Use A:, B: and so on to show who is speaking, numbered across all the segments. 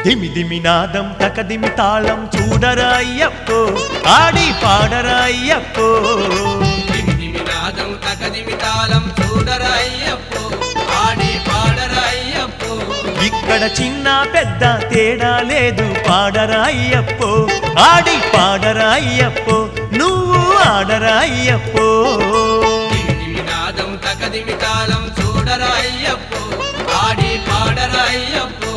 A: దిమి దిమి నాదం తకదిమి తాళం చూడరా అయ్యప్పో ఆడి పాడరా అయ్యప్పో
B: దిమి నాదం తకదిమి తాళం చూడరా అయ్యప్పో ఆడి పాడరా అయ్యప్పో
A: ఇక్కడ చిన్న పెద్ద తేడా లేదు పాడరా అయ్యప్పో ఆడి పాడరా అయ్యప్పో నువ్వు ఆడరా అయ్యప్పో
B: దిమి నాదం తకదిమి తాళం చూడరా అయ్యప్పో ఆడి పాడరా అయ్యప్పో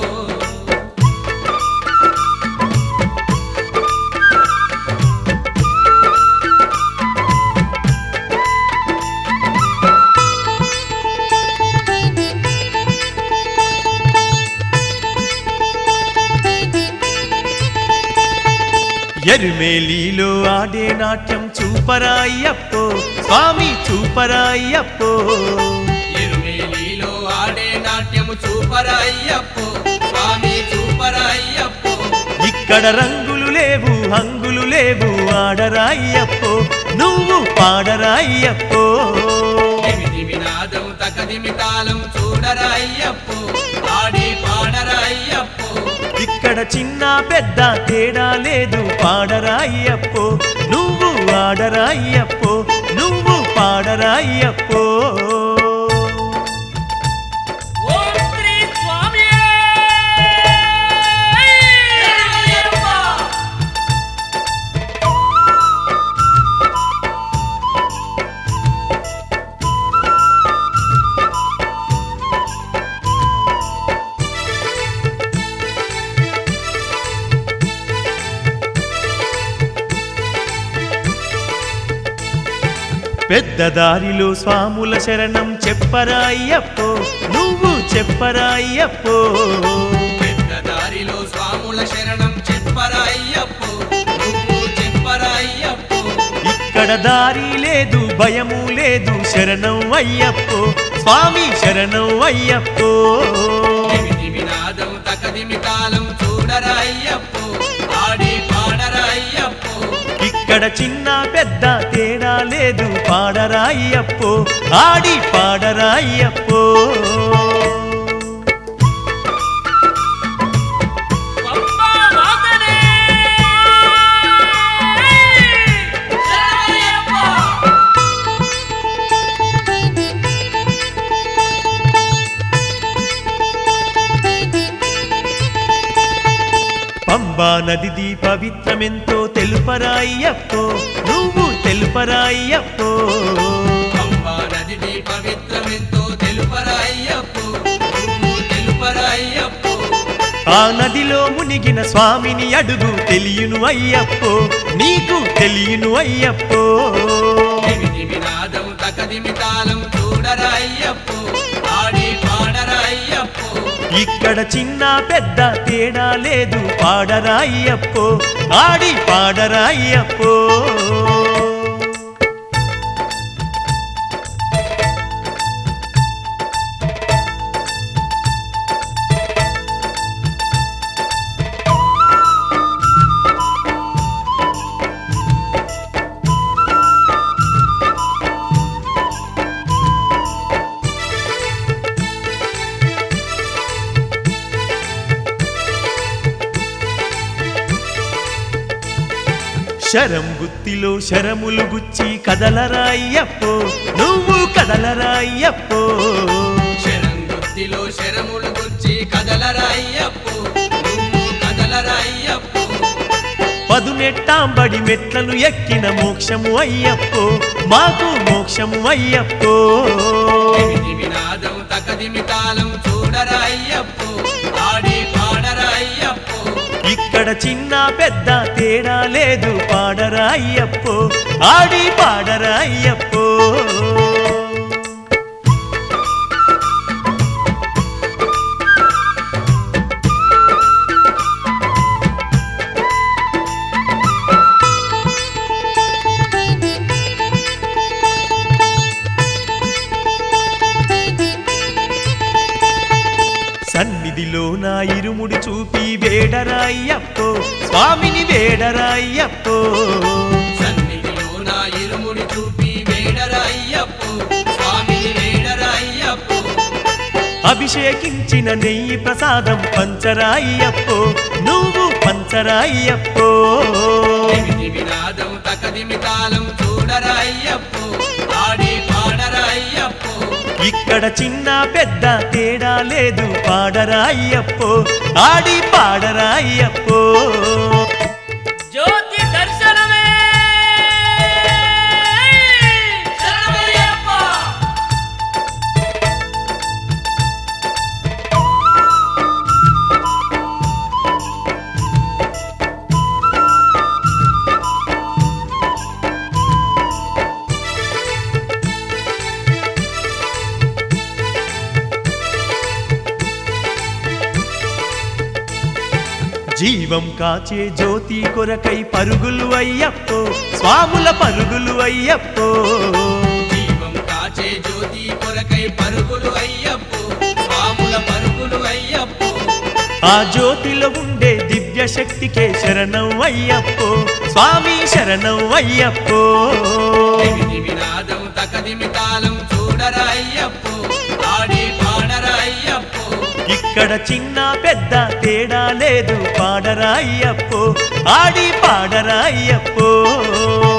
A: ఎరుమేలీలో ఆడే నాట్యం చూపరా అయ్యప్పో స్వామి చూపరా అయ్యప్పో
B: ఎరుమేలిలో ఆడే నాట్యము చూపరా అయ్యప్పో స్వామి చూపరా అయ్యప్పో
A: ఇక్కడ రంగులు లేవు హంగులు లేవు ఆడరా అయ్యప్పో నువ్వు పాడరా అయ్యప్పో
B: దిమి దిమి నాదం తకదిమి తాళం చూడరా అయ్యప్పో ఆడి పాడరా అయ్యప్పో
A: ఇక్కడ చిన్న పెద్ద తేడా లేదు పాడరా అయ్యప్పో నువ్వు ఆడరా అయ్యప్పో నువ్వు పాడరా అయ్యప్పో
C: ఓం శ్రీ స్వామి
A: పెద్ద దారిలో స్వాముల శరణం చెప్పరా అయ్యప్పో నువ్వు చెప్పరా అయ్యప్పో
B: పెద్ద దారిలో స్వాముల శరణం చెప్పరా అయ్యప్పో నువ్వు చెప్పరా అయ్యప్పో
A: ఇక్కడ దారి లేదు భయము లేదు శరణం అయ్యప్పో స్వామి శరణం అయ్యప్పో
B: దిమి దిమి నాదం తకదిమి తాళం చూడరా అయ్యప్పో ఆడి పాడరా అయ్యప్పో
A: ఇక్కడ చిన్న పెద్ద తేడా లేదు పాడరా అయ్యప్పో ఆడి పాడరా అయ్యప్పో
C: పంపా వాతనే శరణయ్యప్ప
A: పంబా నదిది పవిత్రమెంతో తెలుపరా అయ్యప్పో నువ్వు తెలుపరా అయ్యప్పో
B: పంపా నదిని పవిత్రమెంతో తెలుపరా అయ్యప్పో నువ్వు తెలుపరా అయ్యప్పో
A: ఆ నదిలో మునిగిన స్వామిని అడుగు తెలియను అయ్యప్పో నీకు తెలియను అయ్యప్పో
B: దిమి దిమి నాదం తకదిమి తాళం చూడరా అయ్యప్పో ఆడి పాడరా అయ్యప్పో
A: ఇక్కడ చిన్న పెద్ద తేడా లేదు పాడరా అయ్యప్పో ఆడి పాడరా అయ్యప్పో శరం గుత్తిలో శరములు గుచ్చి కదలరా అయ్యప్పో నువ్వు కదలరా అయ్యప్పో
B: శరంగుత్తిలో శరములు గుచ్చి కదలరా అయ్యప్పో నువ్వు కదలరా అయ్యప్పో
A: పదునెట్టాంబడి మెట్లను ఎక్కిన మోక్షము అయ్యప్పో మాకు మోక్షము అయ్యప్పో
B: దిమి దిమి నాదం తకదిమి తాళం చూడరా అయ్యప్పో ఆడి పాడరా అయ్యప్పో
A: ఇక్కడ చిన్న పెద్ద తేడా లేదు పాడరా అయ్యప్పో ఆడి పాడరా అయ్యప్పో సన్నిధిలో నా ఇరుముడి చూపి వేడరా అయ్యప్పో స్వామిని వేడరా అయ్యప్పో
B: సన్నిధిలో నా ఇరుముడి చూపి వేడరా అయ్యప్పో స్వామిని వేడరా అయ్యప్పో
A: అభిషేకించిన నెయ్యి ప్రసాదం పంచరా అయ్యప్పో నువ్వు పంచరా అయ్యప్పో
B: ఎమిటి వినాదం తకదిమి తాళం చూడరా అయ్యప్పో ఆడి పాడరా అయ్యప్పో
A: ఇక్కడ చిన్న పెద్ద తేడా లేదు పాడరా అయ్యప్పో ఆడి పాడరా అయ్యప్పో
C: జ్యోతి దర్శనమే శరణమయ్యప్ప
A: జీవం కాచే జ్యోతి కొరకై పరుగులు అయ్యప్పో స్వాముల పరుగులు అయ్యప్పో
B: జీవం కాచే జ్యోతి కొరకై పరుగులు అయ్యప్పో స్వాముల పరుగులు అయ్యప్పో
A: ఆ జ్యోతిలో ఉండే దివ్య శక్తికే శరణం అయ్యప్పో స్వామి శరణం అయ్యప్పో
B: ఎమిటి వినాదం తకదిమి తాళం చూడరా అయ్యప్పో ఆడి పాడరా అయ్యప్పో
A: ఇక్కడ చిన్న పెద్ద తేడా లేదు పాడరా అయ్యప్పో ఆడి పాడరా అయ్యప్పో